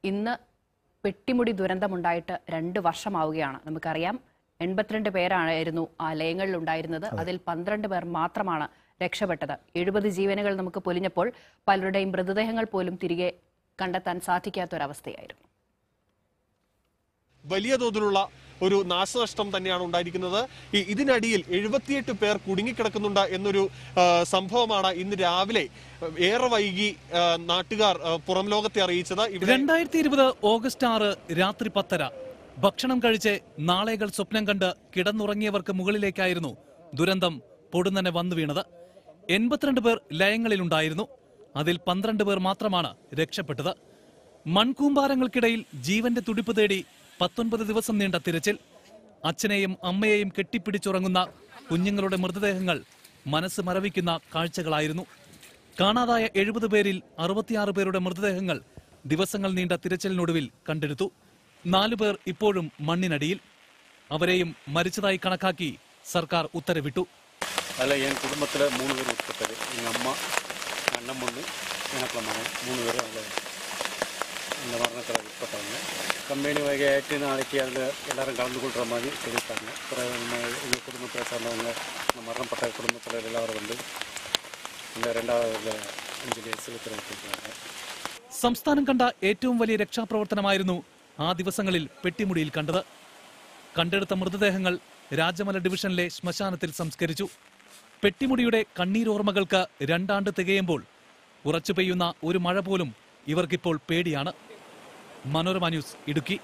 ഇന്ന് പെട്ടിമുടി ദുരന്തമുണ്ടായിട്ട് രണ്ട് വർഷമാവുകയാണ് നമുക്കറിയാം എൺപത്തിരണ്ട് പേരായിരുന്നു ആ ലയങ്ങളിൽ ഉണ്ടായിരുന്നത് അതിൽ പന്ത്രണ്ട് പേർ മാത്രമാണ് രക്ഷപ്പെട്ടത് എഴുപത് ജീവനുകൾ നമുക്ക് പൊലിഞ്ഞപ്പോൾ പലരുടെയും മൃതദേഹങ്ങൾ പോലും തിരികെ കണ്ടെത്താൻ സാധിക്കാത്തൊരവസ്ഥയായിരുന്നു വലിയ തോതിലുള്ള ഒരു നാശനഷ്ടം തന്നെയാണ് ഉണ്ടായിരിക്കുന്നത് ഈ ഇതിനടിയിൽ എഴുപത്തിയെട്ട് പേർ കുടുങ്ങിക്കിടക്കുന്നുണ്ട് എന്നൊരു ആ, സംഭവമാണ് ഇന്ന് രാവിലെ ഏറെ വൈകി ആ, നാട്ടുകാർ ആ, പുറം ലോകത്തെ അറിയിച്ചത് ഇവിടെ രണ്ടായിരത്തി ഇരുപത് ഓഗസ്റ്റ് ആറ് രാത്രി പത്തര ഭക്ഷണം കഴിച്ച് നാളെകൾ സ്വപ്നം കണ്ട് കിടന്നുറങ്ങിയവർക്ക് മുകളിലേക്കായിരുന്നു ദുരന്തം പൊടുന്നനെ വന്നു വീണത് എൺപത്തിരണ്ട് പേർ ലയങ്ങളിലുണ്ടായിരുന്നു അതിൽ പന്ത്രണ്ട് പേർ മാത്രമാണ് രക്ഷപ്പെട്ടത് മൺകൂമ്പാരങ്ങൾക്കിടയിൽ ജീവന്റെ തുടിപ്പ് തേടി പത്തൊൻപത് ദിവസം നീണ്ട തിരച്ചിൽ അച്ഛനെയും അമ്മയെയും കെട്ടിപ്പിടിച്ചുറങ്ങുന്ന കുഞ്ഞുങ്ങളുടെ മൃതദേഹങ്ങൾ മനസ്സ് മരവിക്കുന്ന കാഴ്ചകളായിരുന്നു കാണാതായ എഴുപത് പേരിൽ അറുപത്തിയാറ് പേരുടെ മൃതദേഹങ്ങൾ ദിവസങ്ങൾ നീണ്ട തിരച്ചിലിനൊടുവിൽ കണ്ടെടുത്തു നാലു പേർ ഇപ്പോഴും മണ്ണിനടിയിൽ അവരെയും മരിച്ചതായി കണക്കാക്കി സർക്കാർ ഉത്തരവിട്ടു அதில் என் குடும்பத்தில் மூணு பேர் உட்பட்டது எங்கள் அம்மா எங்கள் அண்ணன் பொண்ணு எனக்குள்ள மகன் மூணு பேரும் அதில் இந்த மரணத்தில் உட்பட்டவங்க கம்பெனி வகையாயிட்டு நாளைக்கு அதில் எல்லாரும் கலந்து கொள்கிற மாதிரி சொல்லியிருக்காங்க அப்புறம் நம்ம எங்கள் குடும்பத்தில் சார்ந்தவங்க இந்த மரணப்பட்ட குடும்பத்தில் எல்லாரும் வந்து இந்த ரெண்டாவது அஞ்சலி செலுத்துற வச்சிருக்காங்க സംസ്ഥാനം കണ്ട ഏറ്റവും വലിയ രക്ഷാപ്രവർത്തനമായിരുന്നു ആ ദിവസങ്ങളിൽ പെട്ടിമുടിയിൽ കണ്ടത് കണ്ടെടുത്ത മൃതദേഹങ്ങൾ രാജമല ഡിവിഷനിലെ ശ്മശാനത്തിൽ സംസ്കരിച്ചു പെട്ടിമുടിയുടെ കണ്ണീരോർമ്മകൾക്ക് രണ്ടാണ്ട് തികയുമ്പോൾ ഉറച്ചു പെയ്യുന്ന ഒരു മഴ പോലും ഇവർക്കിപ്പോൾ പേടിയാണ് മനോരമ ന്യൂസ് ഇടുക്കി